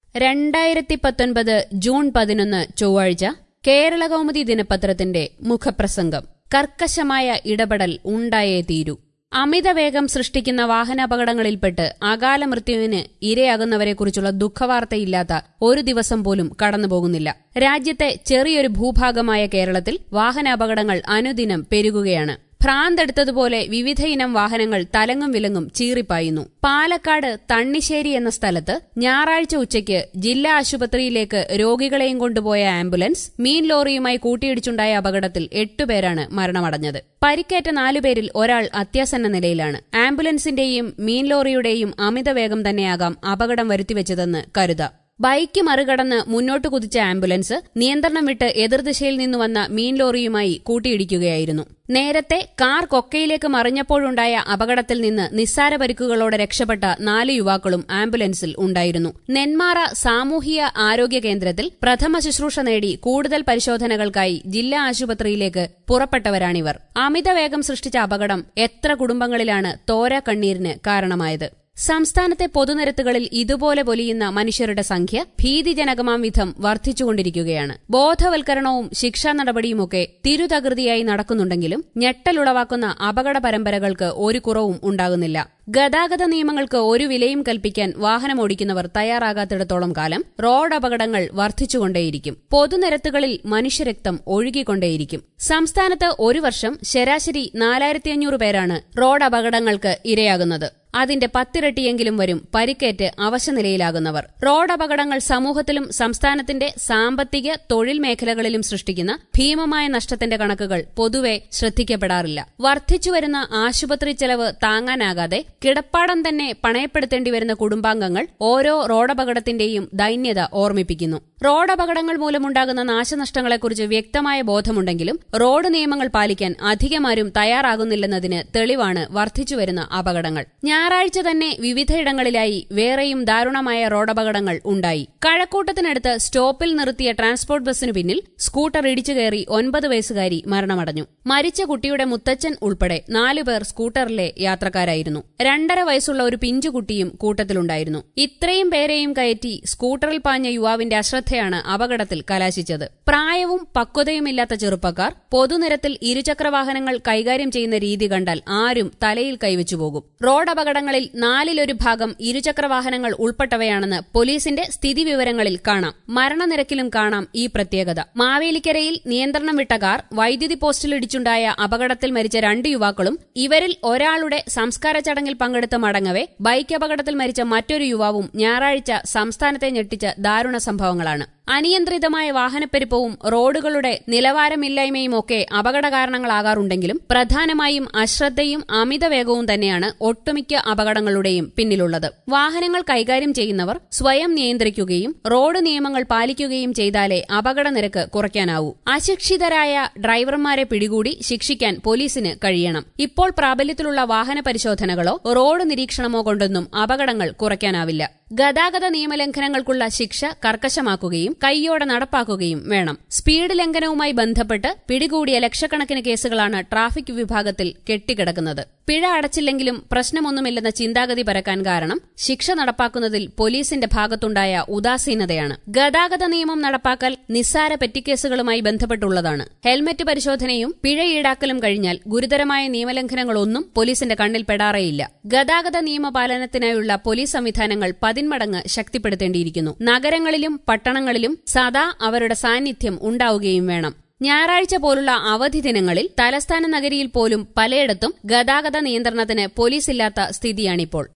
രണ്ടായിരത്തി പത്തൊൻപത് ജൂൺ പതിനൊന്ന് ചൊവ്വാഴ്ച കേരളകൗമുദി ദിനപത്രത്തിന്റെ മുഖപ്രസംഗം കർക്കശമായ ഇടപെടൽ ഉണ്ടായേ തീരൂ അമിതവേഗം സൃഷ്ടിക്കുന്ന വാഹനാപകടങ്ങളിൽപ്പെട്ട് അകാല മൃത്യുവിന് ഇരയാകുന്നവരെക്കുറിച്ചുള്ള ദുഃഖവാർത്തയില്ലാത്ത ഒരു ദിവസം പോലും കടന്നുപോകുന്നില്ല രാജ്യത്തെ ചെറിയൊരു ഭൂഭാഗമായ കേരളത്തിൽ വാഹനാപകടങ്ങൾ അനുദിനം പെരുകുകയാണ് ഭ്രാന്തെടുത്തതുപോലെ വിവിധയിനം വാഹനങ്ങൾ തലങ്ങും വിലങ്ങും ചീറിപ്പായുന്നു പാലക്കാട് തണ്ണിശ്ശേരി എന്ന സ്ഥലത്ത് ഞായറാഴ്ച ഉച്ചയ്ക്ക് ജില്ലാ ആശുപത്രിയിലേക്ക് രോഗികളെയും കൊണ്ടുപോയ ആംബുലൻസ് മീൻ ലോറിയുമായി കൂട്ടിയിടിച്ചുണ്ടായ അപകടത്തിൽ എട്ടുപേരാണ് മരണമടഞ്ഞത് പരിക്കേറ്റ നാലുപേരിൽ ഒരാൾ അത്യാസന്ന നിലയിലാണ് ആംബുലൻസിന്റെയും മീൻ ലോറിയുടെയും അമിതവേഗം തന്നെയാകാം അപകടം വരുത്തിവെച്ചതെന്ന് കരുതാം ബൈക്ക് മറികടന്ന് മുന്നോട്ട് കുതിച്ച ആംബുലൻസ് നിയന്ത്രണം വിട്ട് എതിർദിശയിൽ നിന്ന് വന്ന മീൻ ലോറിയുമായി കൂട്ടിയിടിക്കുകയായിരുന്നു നേരത്തെ കാർ കൊക്കയിലേക്ക് മറിഞ്ഞപ്പോഴുണ്ടായ അപകടത്തിൽ നിന്ന് നിസ്സാര പരിക്കുകളോടെ രക്ഷപ്പെട്ട നാല് യുവാക്കളും ആംബുലൻസിൽ ഉണ്ടായിരുന്നു നെന്മാറ സാമൂഹിക ആരോഗ്യ കേന്ദ്രത്തിൽ പ്രഥമ ശുശ്രൂഷ നേടി കൂടുതൽ പരിശോധനകൾക്കായി ജില്ലാ ആശുപത്രിയിലേക്ക് പുറപ്പെട്ടവരാണിവർ അമിതവേഗം സൃഷ്ടിച്ച അപകടം എത്ര കുടുംബങ്ങളിലാണ് തോര കണ്ണീരിന് കാരണമായത് സംസ്ഥാനത്തെ പൊതുനിരത്തുകളിൽ ഇതുപോലെ പൊലിയുന്ന മനുഷ്യരുടെ സംഖ്യ ഭീതിജനകമാം വിധം വർദ്ധിച്ചുകൊണ്ടിരിക്കുകയാണ് ബോധവൽക്കരണവും ശിക്ഷാ നടപടിയുമൊക്കെ തിരുതകൃതിയായി നടക്കുന്നുണ്ടെങ്കിലും ഞെട്ടലുളവാക്കുന്ന അപകട പരമ്പരകൾക്ക് ഒരു കുറവും ഉണ്ടാകുന്നില്ല ഗതാഗത നിയമങ്ങൾക്ക് ഒരു വിലയും കൽപ്പിക്കാൻ വാഹനമോടിക്കുന്നവർ തയ്യാറാകാത്തിടത്തോളം കാലം റോഡ് അപകടങ്ങൾ വർദ്ധിച്ചുകൊണ്ടേയിരിക്കും പൊതുനിരത്തുകളിൽ മനുഷ്യരക്തം ഒഴുകിക്കൊണ്ടേയിരിക്കും സംസ്ഥാനത്ത് ഒരു വർഷം ശരാശരി നാലായിരത്തി അഞ്ഞൂറ് പേരാണ് റോഡ് അപകടങ്ങൾക്ക് ഇരയാകുന്നത് അതിന്റെ പത്തിരട്ടിയെങ്കിലും വരും പരിക്കേറ്റ് അവശനിലയിലാകുന്നവർ റോഡ് അപകടങ്ങൾ സമൂഹത്തിലും സംസ്ഥാനത്തിന്റെ സാമ്പത്തിക തൊഴിൽ മേഖലകളിലും സൃഷ്ടിക്കുന്ന ഭീമമായ നഷ്ടത്തിന്റെ കണക്കുകൾ പൊതുവെ ശ്രദ്ധിക്കപ്പെടാറില്ല വർദ്ധിച്ചുവരുന്ന ആശുപത്രി ചെലവ് താങ്ങാനാകാതെ കിടപ്പാടം തന്നെ പണയപ്പെടുത്തേണ്ടി വരുന്ന കുടുംബാംഗങ്ങൾ ഓരോ റോഡപകടത്തിന്റെയും ദൈന്യത ഓർമ്മിപ്പിക്കുന്നു റോഡപകടങ്ങൾ മൂലമുണ്ടാകുന്ന നാശനഷ്ടങ്ങളെക്കുറിച്ച് വ്യക്തമായ ബോധമുണ്ടെങ്കിലും റോഡ് നിയമങ്ങൾ പാലിക്കാൻ അധികമാരും തയ്യാറാകുന്നില്ലെന്നതിന് തെളിവാണ് വർദ്ധിച്ചുവരുന്ന അപകടങ്ങൾ ഞായറാഴ്ച തന്നെ വിവിധയിടങ്ങളിലായി വേറെയും ദാരുണമായ റോഡപകടങ്ങൾ ഉണ്ടായി കഴക്കൂട്ടത്തിനടുത്ത് സ്റ്റോപ്പിൽ നിർത്തിയ ട്രാൻസ്പോർട്ട് ബസ്സിനു പിന്നിൽ സ്കൂട്ടർ ഇടിച്ചു കയറി ഒൻപത് വയസ്സുകാരി മരണമടഞ്ഞു മരിച്ച കുട്ടിയുടെ മുത്തച്ഛൻ ഉൾപ്പെടെ നാലുപേർ സ്കൂട്ടറിലെ യാത്രക്കാരായിരുന്നു രണ്ടര വയസ്സുള്ള ഒരു പിഞ്ചുകുട്ടിയും കൂട്ടത്തിലുണ്ടായിരുന്നു ഇത്രയും പേരെയും കയറ്റി സ്കൂട്ടറിൽ പാഞ്ഞ യുവാവിന്റെ അശ്രദ്ധയാണ് അപകടത്തിൽ കലാശിച്ചത് പ്രായവും പക്വതയുമില്ലാത്ത ചെറുപ്പക്കാർ പൊതുനിരത്തിൽ ഇരുചക്രവാഹനങ്ങൾ കൈകാര്യം ചെയ്യുന്ന രീതി കണ്ടാൽ ആരും തലയിൽ കൈവച്ചുപോകും റോഡ് അപകടങ്ങളിൽ നാലിലൊരു ഭാഗം ഇരുചക്രവാഹനങ്ങൾ ഉൾപ്പെട്ടവയാണെന്ന് പോലീസിന്റെ സ്ഥിതിവിവരങ്ങളിൽ കാണാം മരണനിരക്കിലും കാണാം ഈ പ്രത്യേകത മാവേലിക്കരയിൽ നിയന്ത്രണം വിട്ട കാർ വൈദ്യുതി പോസ്റ്റിലിടിച്ചുണ്ടായ അപകടത്തിൽ മരിച്ച രണ്ട് യുവാക്കളും ഇവരിൽ ഒരാളുടെ സംസ്കാര ചടങ്ങിൽ പങ്കെടുത്ത് മടങ്ങവെ ബൈക്ക് അപകടത്തിൽ മരിച്ച മറ്റൊരു യുവാവും ഞായറാഴ്ച സംസ്ഥാനത്തെ ഞെട്ടിച്ച ദാരുണ സംഭവങ്ങളാണ് അനിയന്ത്രിതമായ വാഹനപ്പെരുപ്പവും റോഡുകളുടെ നിലവാരമില്ലായ്മയും ഒക്കെ അപകട കാരണങ്ങളാകാറുണ്ടെങ്കിലും പ്രധാനമായും അശ്രദ്ധയും അമിതവേഗവും തന്നെയാണ് ഒട്ടുമിക്ക അപകടങ്ങളുടെയും പിന്നിലുള്ളത് വാഹനങ്ങൾ കൈകാര്യം ചെയ്യുന്നവർ സ്വയം നിയന്ത്രിക്കുകയും റോഡ് നിയമങ്ങൾ പാലിക്കുകയും ചെയ്താലേ അപകട നിരക്ക് കുറയ്ക്കാനാവൂ അശിക്ഷിതരായ ഡ്രൈവർമാരെ പിടികൂടി ശിക്ഷിക്കാൻ പോലീസിന് കഴിയണം ഇപ്പോൾ പ്രാബല്യത്തിലുള്ള വാഹന പരിശോധനകളോ റോഡ് നിരീക്ഷണമോ കൊണ്ടൊന്നും അപകടങ്ങൾ കുറയ്ക്കാനാവില്ല ഗതാഗത നിയമലംഘനങ്ങൾക്കുള്ള ശിക്ഷ കർക്കശമാക്കുകയും കൈയോടെ നടപ്പാക്കുകയും വേണം സ്പീഡ് ലംഘനവുമായി ബന്ധപ്പെട്ട് പിടികൂടിയ ലക്ഷക്കണക്കിന് കേസുകളാണ് ട്രാഫിക് വിഭാഗത്തിൽ കെട്ടിക്കിടക്കുന്നത് പിഴ അടച്ചില്ലെങ്കിലും പ്രശ്നമൊന്നുമില്ലെന്ന ചിന്താഗതി പരക്കാൻ കാരണം ശിക്ഷ നടപ്പാക്കുന്നതിൽ പോലീസിന്റെ ഭാഗത്തുണ്ടായ ഉദാസീനതയാണ് ഗതാഗത നിയമം നടപ്പാക്കൽ നിസ്സാര പെറ്റിക്കേസുകളുമായി ബന്ധപ്പെട്ടുള്ളതാണ് ഹെൽമറ്റ് പരിശോധനയും പിഴ ഈടാക്കലും കഴിഞ്ഞാൽ ഗുരുതരമായ നിയമലംഘനങ്ങളൊന്നും പോലീസിന്റെ കണ്ണിൽ പെടാറേയില്ല ഗതാഗത നിയമപാലനത്തിനായുള്ള പോലീസ് സംവിധാനങ്ങൾ പതിന്മടങ്ങ് ശക്തിപ്പെടുത്തേണ്ടിയിരിക്കുന്നു നഗരങ്ങളിലും പട്ടണങ്ങളിലും സദാ അവരുടെ സാന്നിധ്യം ഉണ്ടാവുകയും വേണം ഞായറാഴ്ച പോലുള്ള അവധി ദിനങ്ങളിൽ തലസ്ഥാന നഗരിയിൽ പോലും പലയിടത്തും ഗതാഗത നിയന്ത്രണത്തിന് പോലീസില്ലാത്ത സ്ഥിതിയാണിപ്പോൾ